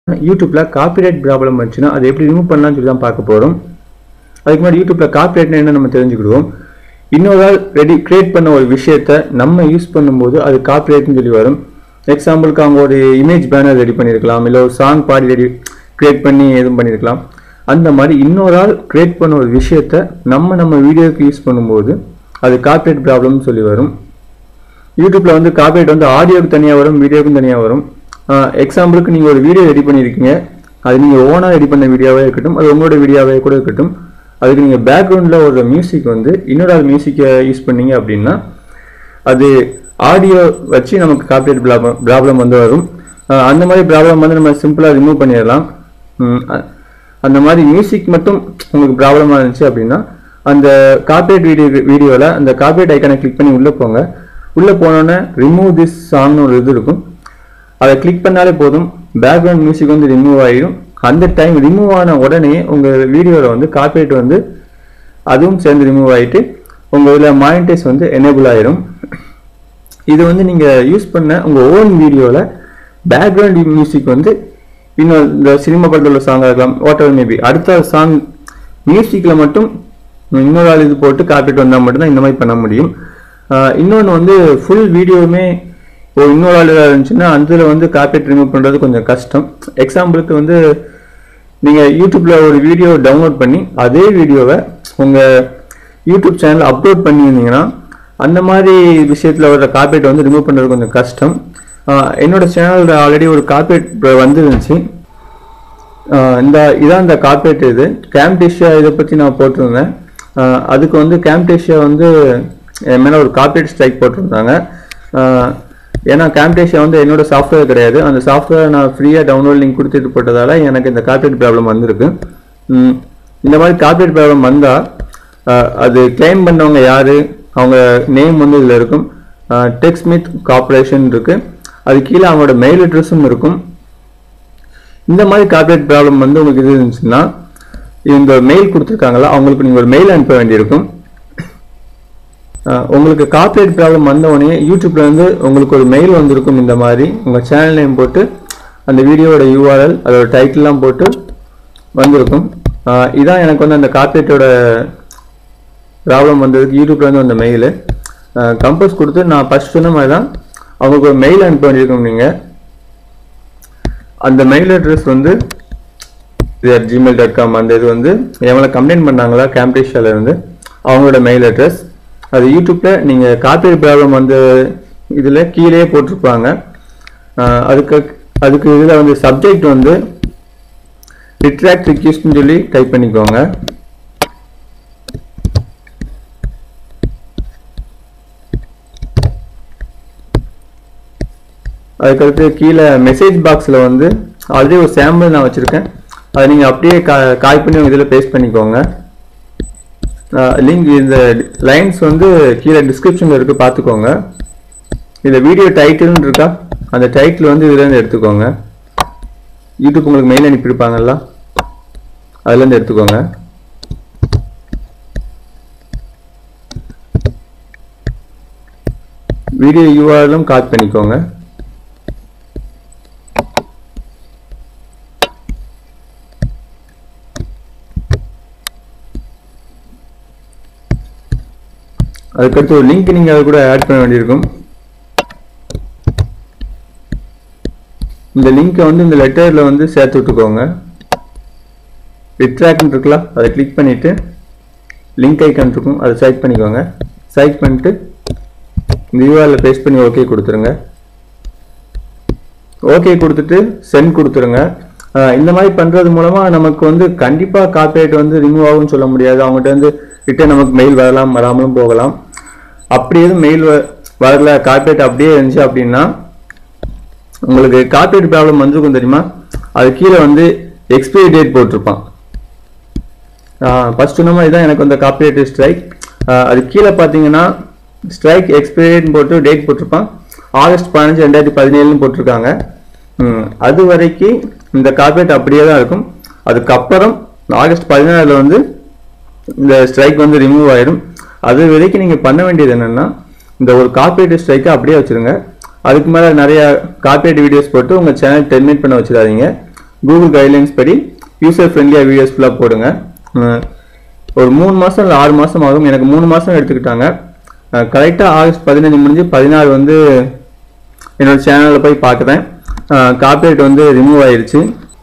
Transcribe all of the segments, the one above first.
யூடியூப்ல copyright problem வந்துச்சுன்னா அதை எப்படி ரிமூவ் பண்ணலாம்னு சொல்லி தான் பார்க்க போகிறோம் அதுக்கு முன்னாடி யூடியூப்ல காப்பிரைட்னா என்ன நம்ம தெரிஞ்சுக்கிடுவோம் இன்னொரு ஆள் ரெடி கிரியேட் பண்ண ஒரு விஷயத்த நம்ம யூஸ் பண்ணும்போது அது காப்பிரைட்னு சொல்லி வரும் எக்ஸாம்பிளுக்கு அவங்க ஒரு இமேஜ் பேனர் ரெடி பண்ணியிருக்கலாம் இல்லை ஒரு சாங் பாடி ரெடி கிரியேட் பண்ணி எதுவும் பண்ணியிருக்கலாம் அந்த மாதிரி இன்னொரு ஆள் கிரியேட் பண்ண ஒரு விஷயத்த நம்ம நம்ம வீடியோக்கு யூஸ் பண்ணும்போது அது காப்பிரைட் ப்ராப்ளம்னு சொல்லி வரும் யூடியூப்ல வந்து காப்பிரைட் வந்து ஆடியோக்கு தனியாக வரும் வீடியோக்கும் தனியாக வரும் எக்ஸாம்பிளுக்கு நீங்கள் ஒரு வீடியோ ரெடி பண்ணியிருக்கீங்க அது நீங்கள் ஓனாக ரெடி பண்ண வீடியோவே இருக்கட்டும் அது உங்களோட வீடியோவே கூட இருக்கட்டும் அதுக்கு நீங்கள் பேக்ரவுண்டில் ஒரு மியூசிக் வந்து இன்னொரு ஆள் மியூசிக்கை யூஸ் பண்ணீங்க அப்படின்னா அது ஆடியோ வச்சு நமக்கு காப்பிரைட் ப்ராப்ளம் ப்ராப்ளம் வந்து வரும் அஹ் அந்த மாதிரி ப்ராப்ளம் வந்து நம்ம சிம்பிளாக ரிமூவ் பண்ணிடலாம் உம் அ- அந்த மாதிரி மியூசிக் மட்டும் உங்களுக்கு ப்ராப்ளமாக இருந்துச்சு அப்படின்னா அந்த காப்பிரைட் வீடியோ வீடியோவில் அந்த காப்பிரைட் ஐக்கனை கிளிக் பண்ணி உள்ளே போங்க உள்ளே போனோன்னே ரிமூவ் திஸ் சாங்னு ஒரு இது இருக்கும் அதை கிளிக் பண்ணாலே போதும் பேக்ரவுண்ட் மியூசிக் வந்து ரிமூவ் ஆயிடும் அந்த டைம் ரிமூவ் ஆன உடனே உங்கள் வீடியோவில் வந்து காப்பிரைட் வந்து அதுவும் சேர்ந்து ரிமூவ் ஆயிட்டு உங்கள் இதில் மானிட்டைஸ் வந்து எனேபிள் ஆயிரும் இது வந்து நீங்கள் யூஸ் பண்ண உங்கள் ஓன் வீடியோவில் பேக்ரவுண்ட் மியூசிக் வந்து இன்னும் இந்த சினிமா படத்தில் உள்ள சாங்காக இருக்கலாம் வாட்டர் மேபி அடுத்த சாங் மியூசிக்கில் மட்டும் இன்னொரு ஆள் இது போட்டு காப்பிட்டு வந்தால் மட்டும்தான் இந்த மாதிரி பண்ண முடியும் இன்னொன்று வந்து ஃபுல் வீடியோவுமே இப்போ இன்னொரு ஆள் இருந்துச்சுன்னா அதில் வந்து காப்பிரைட் ரிமூவ் பண்ணுறது கொஞ்சம் கஷ்டம் எக்ஸாம்பிளுக்கு வந்து நீங்கள் யூடியூப்பில் ஒரு வீடியோ டவுன்லோட் பண்ணி அதே வீடியோவை உங்கள் யூடியூப் சேனல் அப்லோட் பண்ணியிருந்தீங்கன்னா அந்த மாதிரி விஷயத்தில் வர காப்பிரைட் வந்து ரிமூவ் பண்ணுறது கொஞ்சம் கஷ்டம் ஆஹ் என்னோட சேனலில் ஆல்ரெடி ஒரு காப்பிரைட் வந்துருந்துச்சு ஆஹ் இந்த இதான் இந்த கார்பரேட் இது கேம்டேஷியா இதை பற்றி நான் போட்டிருந்தேன் ஆஹ் அதுக்கு வந்து கேம்டேஷியா வந்து என் மேலே ஒரு கார்பரேட் ஸ்ட்ரைக் போட்டிருந்தாங்க ஆஹ் ஏன்னா கேம்டேஷியா வந்து என்னோட சாஃப்ட்வேர் கிடையாது அந்த சாஃப்ட்வேர் நான் ஃப்ரீயாக டவுன்லோட் லிங்க் கொடுத்துட்டு போட்டதால எனக்கு இந்த கார்பரேட் ப்ராப்ளம் வந்திருக்கு உம் இந்த மாதிரி கார்பரேட் ப்ராப்ளம் வந்தால் அது கிளைம் பண்ணவங்க யார் அவங்க நேம் வந்து இதில் இருக்கும் டெக்ஸ்மித் கார்பரேஷன் இருக்கு அது கீழே அவங்களோட மெயில் அட்ரஸும் இருக்கும் இந்த மாதிரி கார்பரேட் ப்ராப்ளம் வந்து உங்களுக்கு இது இருந்துச்சுன்னா இந்த மெயில் கொடுத்துருக்காங்களா அவங்களுக்கு நீங்கள் ஒரு மெயில் அனுப்ப வேண்டியிருக்கும் அஹ் உங்களுக்கு கார்பரேட் ப்ராப்ளம் வந்த உடனே யூடியூப்ல இருந்து உங்களுக்கு ஒரு மெயில் வந்திருக்கும் இந்த மாதிரி உங்கள் சேனல் நேம் போட்டு அந்த வீடியோவோட யூஆர்எல் அதோட டைட்டில்லாம் போட்டு வந்திருக்கும் அஹ் இதான் எனக்கு வந்து அந்த கார்பரேட்டோட ப்ராப்ளம் வந்ததுக்கு யூடியூப்ல இருந்து வந்த மெயில் கம்போஸ் கொடுத்து நான் ஃபர்ஸ்ட் சொன்ன மாதிரி தான் அவங்களுக்கு ஒரு மெயில் அனுப்ப வேண்டியிருக்கும் நீங்கள் அந்த மெயில் அட்ரஸ் வந்து ஜிமெயில் டாட் காம் அந்த இது வந்து எவ்வளோ கம்ப்ளைண்ட் பண்ணாங்களா கேம்டேஷியால இருந்து அவங்களோட மெயில் அட்ரஸ் அது யூடியூப்ல நீங்க காப்பி ப்ராப்ளம் வந்து இதுல கீழே போட்டிருப்பாங்க ஆஹ் அதுக்கு அதுக்கு இதுல வந்து சப்ஜெக்ட் வந்து ரிட்ராக்ட் ரிக்வெஸ்ட்னு சொல்லி டைப் பண்ணிக்கோங்க அதுக்கடுத்து கீழே மெசேஜ் பாக்ஸில் வந்து ஆல்ரெடி ஒரு சாம்பிள் நான் வச்சுருக்கேன் அதை நீங்கள் அப்படியே கா காய் பண்ணி இதில் பேஸ்ட் பண்ணிக்கோங்க லிங்க் இந்த லைன்ஸ் வந்து கீழே டிஸ்கிரிப்ஷனில் இருக்குது பார்த்துக்கோங்க இதில் வீடியோ டைட்டில்னு இருக்கா அந்த டைட்டில் வந்து இதுலேருந்து எடுத்துக்கோங்க யூடியூப் உங்களுக்கு மெயில் அனுப்பியிருப்பாங்கல்ல அதுலேருந்து எடுத்துக்கோங்க வீடியோ யூஆர்எலும் காப்பி பண்ணிக்கோங்க அதுக்கடுத்து ஒரு லிங்க் நீங்கள் அதை கூட ஆட் பண்ண வேண்டியிருக்கும் இந்த லிங்கை வந்து இந்த லெட்டரில் வந்து சேர்த்து விட்டுக்கோங்க ரிட்ராக்ட் இருக்குல்ல அதை கிளிக் பண்ணிவிட்டு லிங்க் ஐக்கான் இருக்கும் அதை செலக்ட் பண்ணிக்கோங்க செலக்ட் பண்ணிட்டு இந்த யூஆரில் பேஸ்ட் பண்ணி ஓகே கொடுத்துருங்க ஓகே கொடுத்துட்டு சென்ட் கொடுத்துருங்க ஆஹ் இந்த மாதிரி பண்றது மூலமா நமக்கு வந்து கண்டிப்பா காப்பிரைட் வந்து ரிமூவ் ஆகும்னு சொல்ல முடியாது அவங்ககிட்ட வந்து ரிட்டன் நமக்கு மெயில் வரலாம் வராமலும் போகலாம் அப்படி எதுவும் மெயில் வரல காப்பிரைட் அப்படியே இருந்துச்சு அப்படின்னா உங்களுக்கு காப்பிரைட் ப்ராப்ளம் வந்திருக்கும் தெரியுமா அது கீழே வந்து எக்ஸ்பைரி டேட் போட்டிருப்பான் ஃபர்ஸ்ட் சொன்ன மாதிரி தான் எனக்கு வந்து காப்பிரைட் ஸ்ட்ரைக் அது கீழே பார்த்தீங்கன்னா ஸ்ட்ரைக் எக்ஸ்பைரின்னு போட்டு டேட் போட்டிருப்பான் ஆகஸ்ட் பதினஞ்சு ரெண்டாயிரத்தி பதினேழுன்னு போட்டிருக்காங்க ம், அது வரைக்கும் இந்த கார்பரேட் அப்படியே தான் இருக்கும் அதுக்கப்புறம் ஆகஸ்ட் பதினாறுல வந்து இந்த ஸ்ட்ரைக் வந்து ரிமூவ் ஆயிடும் அது வரைக்கும் நீங்கள் பண்ண வேண்டியது என்னன்னா இந்த ஒரு கார்பரேட் ஸ்ட்ரைக்கை அப்படியே வச்சிருங்க அதுக்கு மேலே நிறைய கார்பரேட் வீடியோஸ் போட்டு உங்கள் சேனல் டெர்மினேட் பண்ண வச்சிடாதீங்க கூகுள் கைட்லைன்ஸ் படி யூசர் ஃப்ரெண்ட்லியாக வீடியோஸ் ஃபுல்லாக போடுங்க அஹ் ஒரு மூணு மாதம் இல்லை ஆறு மாதம் ஆகும் எனக்கு மூணு மாதம் எடுத்துக்கிட்டாங்க கரெக்டாக ஆகஸ்ட் பதினஞ்சு முடிஞ்சு பதினாறு வந்து என்னோட சேனலில் போய் பார்க்குறேன் காப்பிரைட் வந்து ரிமூவ் ஆயிருச்சு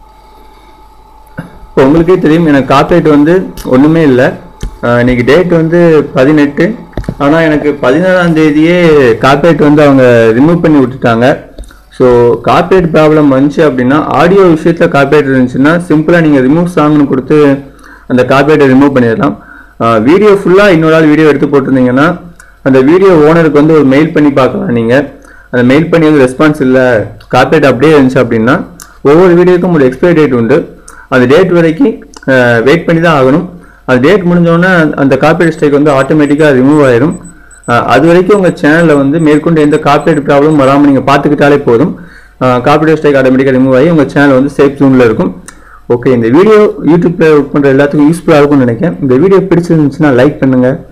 இப்போ உங்களுக்கே தெரியும் எனக்கு காப்பிரைட் வந்து ஒன்றுமே இல்லை இன்னைக்கு டேட் வந்து பதினெட்டு ஆனால் எனக்கு பதினாறாம் தேதியே காப்பிரைட் வந்து அவங்க ரிமூவ் பண்ணி விட்டுட்டாங்க ஸோ காப்பிரைட் ப்ராப்ளம் வந்துச்சு அப்படின்னா ஆடியோ விஷயத்தில் காப்பிரைட் இருந்துச்சுன்னா சிம்பிளாக நீங்கள் ரிமூவ் சாங்னு கொடுத்து அந்த காப்பிரைட்டை ரிமூவ் பண்ணிடலாம் வீடியோ ஃபுல்லாக இன்னொரு ஆள் வீடியோ எடுத்து போட்டிருந்தீங்கன்னா அந்த வீடியோ ஓனருக்கு வந்து ஒரு மெயில் பண்ணி பார்க்கலாம் நீங்கள் அந்த மெயில் பண்ணி வந்து ரெஸ்பான்ஸ் இல்லை காப்பிரைட் அப்படியே இருந்துச்சு அப்படின்னா ஒவ்வொரு வீடியோக்கும் ஒரு எக்ஸ்பைரி டேட் உண்டு அந்த டேட் வரைக்கும் வெயிட் பண்ணி தான் ஆகணும் அந்த டேட் முடிஞ்சோடனே அந்த காப்பிரைட் ஸ்ட்ரைக் வந்து ஆட்டோமேட்டிக்காக ரிமூவ் ஆயிரும் அஹ் அது வரைக்கும் உங்கள் சேனலில் வந்து மேற்கொண்டு எந்த காப்பிரைட் ப்ராப்ளம் வராமல் நீங்கள் பார்த்துக்கிட்டாலே போதும் காப்பிரைட் ஸ்ட்ரைக் ஆட்டோமேட்டிக்காக ரிமூவ் ஆகி உங்கள் சேனல் வந்து சேஃப் ஜோனில் இருக்கும் ஓகே இந்த வீடியோ யூடியூப்ல ஒர்க் பண்ணுற எல்லாத்துக்கும் யூஸ்ஃபுல்லாக இருக்கும்னு நினைக்கிறேன் இந்த வீடியோ பிடிச்சிருந்துச்சுன்னா லைக் பண்ணுங்கள்